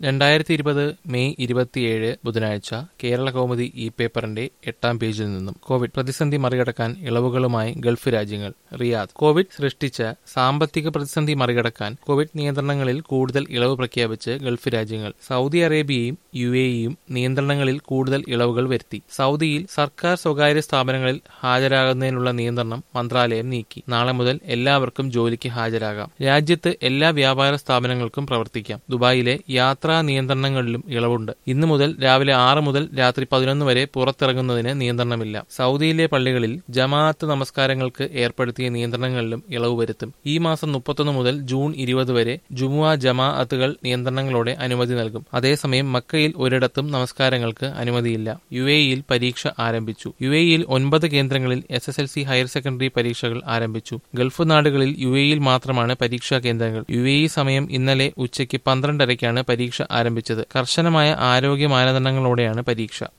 രണ്ടായിരത്തി ഇരുപത് മെയ് ഇരുപത്തിയേഴ് ബുധനാഴ്ച കേരള കൗമുദി ഇ പേപ്പറിന്റെ എട്ടാം പേജിൽ നിന്നും കോവിഡ് പ്രതിസന്ധി മറികടക്കാൻ ഇളവുകളുമായി ഗൾഫ് രാജ്യങ്ങൾ റിയാദ് കോവിഡ് സൃഷ്ടിച്ച സാമ്പത്തിക പ്രതിസന്ധി മറികടക്കാൻ കോവിഡ് നിയന്ത്രണങ്ങളിൽ കൂടുതൽ ഇളവ് പ്രഖ്യാപിച്ച് ഗൾഫ് രാജ്യങ്ങൾ സൗദി അറേബ്യയും യു എയും നിയന്ത്രണങ്ങളിൽ കൂടുതൽ ഇളവുകൾ വരുത്തി സൗദിയിൽ സർക്കാർ സ്വകാര്യ സ്ഥാപനങ്ങളിൽ ഹാജരാകുന്നതിനുള്ള നിയന്ത്രണം മന്ത്രാലയം നീക്കി നാളെ മുതൽ എല്ലാവർക്കും ജോലിക്ക് ഹാജരാകാം രാജ്യത്ത് എല്ലാ വ്യാപാര സ്ഥാപനങ്ങൾക്കും പ്രവർത്തിക്കാം ദുബായിലെ യാത്രാ നിയന്ത്രണങ്ങളിലും ഇളവുണ്ട് ഇന്നു മുതൽ രാവിലെ ആറ് മുതൽ രാത്രി പതിനൊന്ന് വരെ പുറത്തിറങ്ങുന്നതിന് നിയന്ത്രണമില്ല സൗദിയിലെ പള്ളികളിൽ ജമാഅത്ത് നമസ്കാരങ്ങൾക്ക് ഏർപ്പെടുത്തിയ നിയന്ത്രണങ്ങളിലും ഇളവ് വരുത്തും ഈ മാസം മുപ്പത്തൊന്ന് മുതൽ ജൂൺ ഇരുപത് വരെ ജുമുഅ ജമാഅത്തുകൾ നിയന്ത്രണങ്ങളോടെ അനുമതി നൽകും അതേസമയം മക്കയിൽ ഒരിടത്തും നമസ്കാരങ്ങൾക്ക് അനുമതിയില്ല യു എയിൽ പരീക്ഷ ആരംഭിച്ചു യു എയിൽ ഒൻപത് കേന്ദ്രങ്ങളിൽ S S L C higher secondary പരീക്ഷകൾ ആരംഭിച്ചു ഗൾഫ് നാടുകളിൽ യു എയിൽ മാത്രമാണ് പരീക്ഷാ കേന്ദ്രങ്ങൾ യു എ സമയം ഇന്നലെ ഉച്ചയ്ക്ക് പന്ത്രണ്ടരയ്ക്കാണ് പരീക്ഷ ആരംഭിച്ചത് കർശനമായ ആരോഗ്യ മാനദണ്ഡങ്ങളോടെയാണ് പരീക്ഷ